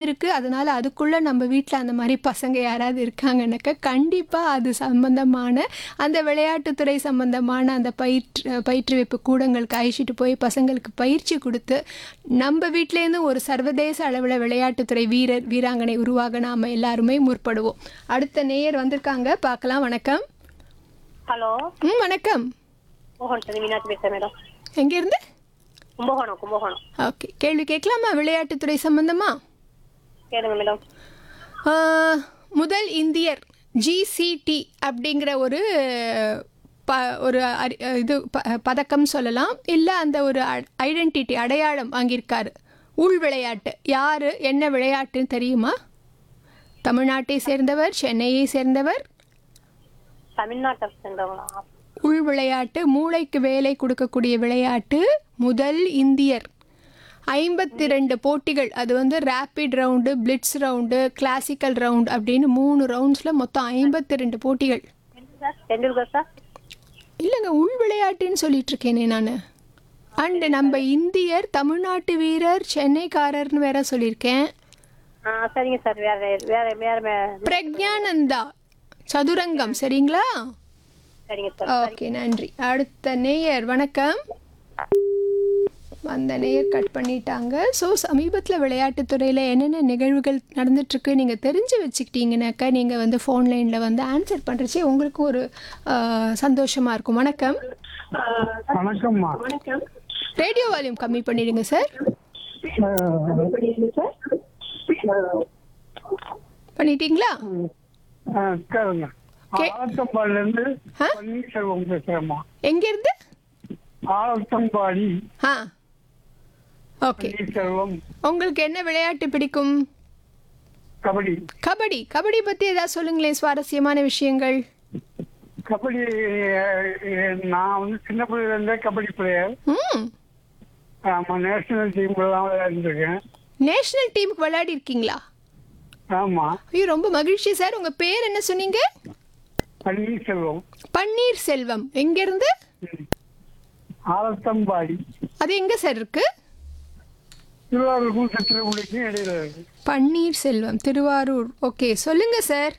இருக்குது அதனால் அதுக்குள்ளே நம்ம வீட்டில் அந்த மாதிரி பசங்க யாராவது இருக்காங்கன்னாக்கா கண்டிப்பாக அது சம்பந்தமான அந்த விளையாட்டுத்துறை சம்பந்தமான அந்த பயிற்று பயிற்றுவிப்பு கூடங்களுக்கு அழைச்சிட்டு போய் பசங்களுக்கு பயிற்சி கொடுத்து நம்ம வீட்டிலேருந்து ஒரு சர்வதேச அளவில் விளையாட்டுத்துறை வீரர் வீராங்கனை உருவாக நாம் எல்லாருமே முற்படுவோம் அடுத்த நேயர் வந்திருக்காங்க பார்க்கலாம் வணக்கம் ஹலோ ம் வணக்கம் கும்பகோணத்துல மீனாட்சி பேசுறேன் மேடம் எங்கேருந்து கும்பகோணம் கும்பகோணம் ஓகே கேள்வி கேட்கலாமா விளையாட்டுத்துறை சம்பந்தமா கேளுங்க மேடம் ஆஹ், முதல் இந்தியர் ஜிசிடி அப்படிங்கிற ஒரு ப ஒரு அறி- இது ப பதக்கம் சொல்லலாம் இல்லை அந்த ஒரு ஐடென்டிட்டி அடையாளம் வாங்கியிருக்காரு உள் விளையாட்டு யார் என்ன விளையாட்டுன்னு தெரியுமா தமிழ்நாட்டை சேர்ந்தவர் சென்னையை சேர்ந்தவர் தமிழ்நாட்டை சேர்ந்தவங்களா உள் விளையாட்டு மூளைக்கு வேலை கொடுக்கக்கூடிய விளையாட்டு முதல் இந்தியர் ஐம்பத்தி ரெண்டு போட்டிகள் அது வந்து rapid round blitz round classical round அப்படின்னு மூணு ரவுண்ட்ஸில் மொத்தம் ஐம்பத்தி ரெண்டு போட்டிகள் சார் டெண்டுல்கர் சார் இல்லைங்க உள் விளையாட்டுன்னு சொல்லிட்டு இருக்கேனே நான் அண்டு நம்ம இந்தியர் தமிழ்நாட்டு வீரர் சென்னைக்காரர்னு வேற சொல்லியிருக்கேன் ஆ சரிங்க சார் வேற வேற வேற வே- பிரக்ஞானந்தா சதுரங்கம் சரிங்களா சரிங்க சார் ஓகே நன்றி அடுத்த நேயர் வணக்கம் அந்த நேயர் கட் பண்ணிட்டாங்க ஸோ சமீபத்தில் விளையாட்டுத்துறையில் என்னென்ன நிகழ்வுகள் நடந்துட்டுருக்கு நீங்கள் தெரிஞ்சு வச்சுக்கிட்டீங்கனாக்கா நீங்கள் வந்து ஃபோன் லைனில் வந்து ஆன்சர் பண்ணுறச்சே உங்களுக்கும் ஒரு சந்தோஷமாக இருக்கும் வணக்கம் வணக்கம்மா ரேடியோ வால்யூம் கம்மி பண்ணிடுங்க சார் பண்ணிட்டீங்களா கேளுங்க கே- ஆலத்தம்பாடில இருந்து ஆ? பன்னீர்செல்வம் பேசுறேம்மா எங்கேருந்து ஆலத்தம்பாடி ஆ ஓகே பன்னீர்செல்வம் உங்களுக்கு என்ன விளையாட்டு பிடிக்கும் கபடி கபடி கபடி பற்றி ஏதாவது சொல்லுங்களேன் சுவாரஸ்யமான விஷயங்கள் கபடி அஹ், நான் வந்து சின்ன பிள்ளைல இருந்தே கபடி பிளேயர் ம் ஆமா நேஷனல் டீம்ல தான் விளையாண்டுருக்கேன் நேஷனல் டீமுக்கு விளையாடி இருக்கீங்களா ஆமா ஐயோ ரொம்ப மகிழ்ச்சி சார் உங்கள் பேர் என்ன சொன்னீங்க பன்னீர்செல்வம் பன்னீர் செல்வம் எங்கேருந்து ம். ஆலத்தம்பாடி அது எங்கே சார் இருக்கு திருவாரூருக்கும் சித்திரகுடிக்கும் இடையில இருக்கு பன்னீர் செல்வம் திருவாரூர் ஓகே சொல்லுங்க சார்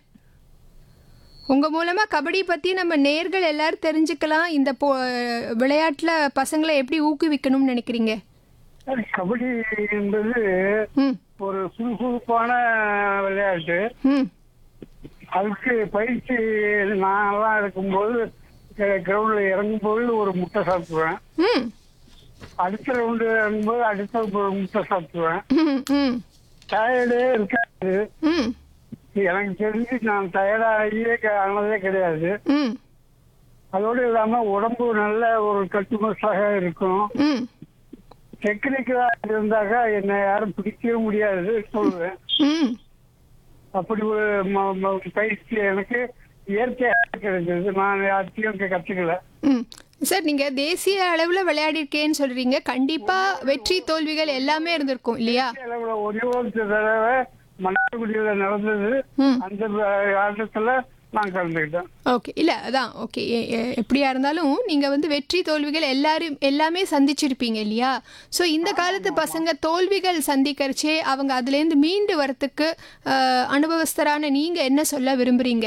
உங்கள் மூலமாக கபடி பற்றி நம்ம நேர்கள் எல்லாரும் தெரிஞ்சுக்கலாம் இந்த போ விளையாட்டில் பசங்களை எப்படி ஊக்குவிக்கணும்னு நினைக்கிறீங்க சரி, கபடி என்பது ம் ஒரு சுறுசுறுப்பான விளையாட்டு ம் அதுக்கு பயிற்சி நான்லாம் இருக்கும்போது கிரவுண்ட்ல இறங்கும்போது ஒரு முட்டை சாப்பிடுவேன் ம் அடுத்த ரவுண்டு இறங்கும்போது அடுத்த ஒரு முட்டை சாப்பிடுவேன் ம் ம் டயர்டே இருக்காது ம் எனக்கு தெரிஞ்சு நான் டயர்டாகியே ஆனதே கிடையாது ம் அதோடு இல்லாம உடம்பு நல்ல ஒரு கட்டுமஸ்டாக இருக்கும் ம் டெக்னிக்கலா இருந்தாக்கா என்னை யாரும் பிடிக்கவே முடியாது சொல்லுவேன் ம் அப்படி ஒரு ம- ம- பயிற்சி எனக்கு இயற்கையாக கிடைச்சது நான் யார்த்தையும் கற்றுக்கல ம் சார் நீங்கள் தேசிய அளவில் விளையாடிருக்கேன்னு சொல்கிறீங்க கண்டிப்பாக வெற்றி தோல்விகள் எல்லாமே இருந்திருக்கும் இல்லையா அளவுல ஒரே ஒரு தடவை மன்னார்குடியில நடந்தது ம் அந்த ஆட்டத்துல நான் கலந்துக்கிட்டேன் ஓகே இல்லை அதான் ஓகே எப்படியா இருந்தாலும் நீங்கள் வந்து வெற்றி தோல்விகள் எல்லாரும் எல்லாமே சந்திச்சிருப்பீங்க இல்லையா ஸோ இந்த காலத்து பசங்க தோல்விகள் சந்திக்கிறச்சே அவங்க அதுலேருந்து மீண்டு வரத்துக்கு அஹ், அனுபவஸ்தரான நீங்கள் என்ன சொல்ல விரும்புகிறீங்க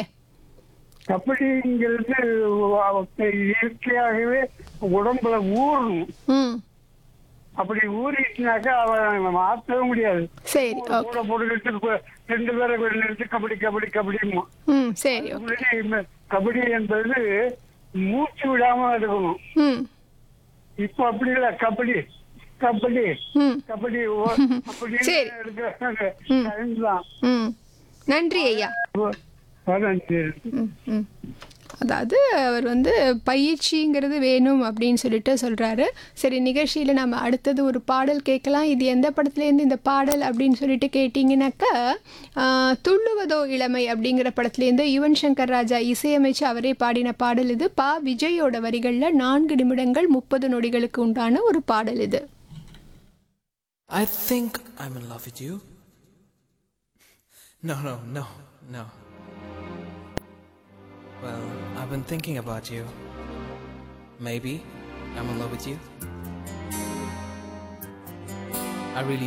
கபடிங்கிறது இயற்கையாகவே உடம்புல ஊறணும் ம் அப்படி ஊறிச்சுனாக்கா அவன் மாற்றவே முடியாது சரி ஓகே கூட போட்டுக்கிட்டு கு- ரெண்டு பேரை நிறுத்தி கபடி கபடி கபடிமா ம் சரி ஓகே கபடி என்பது மூச்சு விடாம இருக்கணும் ம் இப்ப அப்படி இல்ல கபடி கபடி ம் கபடி ஓ- அப்படின்னு சரி. இருக்கிற ம். time தான் ம் நன்றி ஐயா அதான் சரி. ம், ம். அதாவது அவர் வந்து பயிற்சிங்கிறது வேணும் அப்படின்னு சொல்லிட்டு சொல்கிறாரு சரி நிகழ்ச்சியில் நம்ம அடுத்தது ஒரு பாடல் கேட்கலாம் இது எந்த படத்துலேருந்து இந்த பாடல் அப்படின்னு சொல்லிட்டு கேட்டிங்கனாக்கா ஆ, துள்ளுவதோ இளமை அப்படிங்கிற படத்துலேருந்து யுவன் சங்கர் ராஜா இசையமைச்சு அவரே பாடின பாடல் இது பா விஜயோட வரிகளில் நான்கு நிமிடங்கள் முப்பது நொடிகளுக்கு உண்டான ஒரு பாடல் இது I think I'm in love with you. No, no, no, no. Well, I've been thinking about you. Maybe I'm in love with you. I really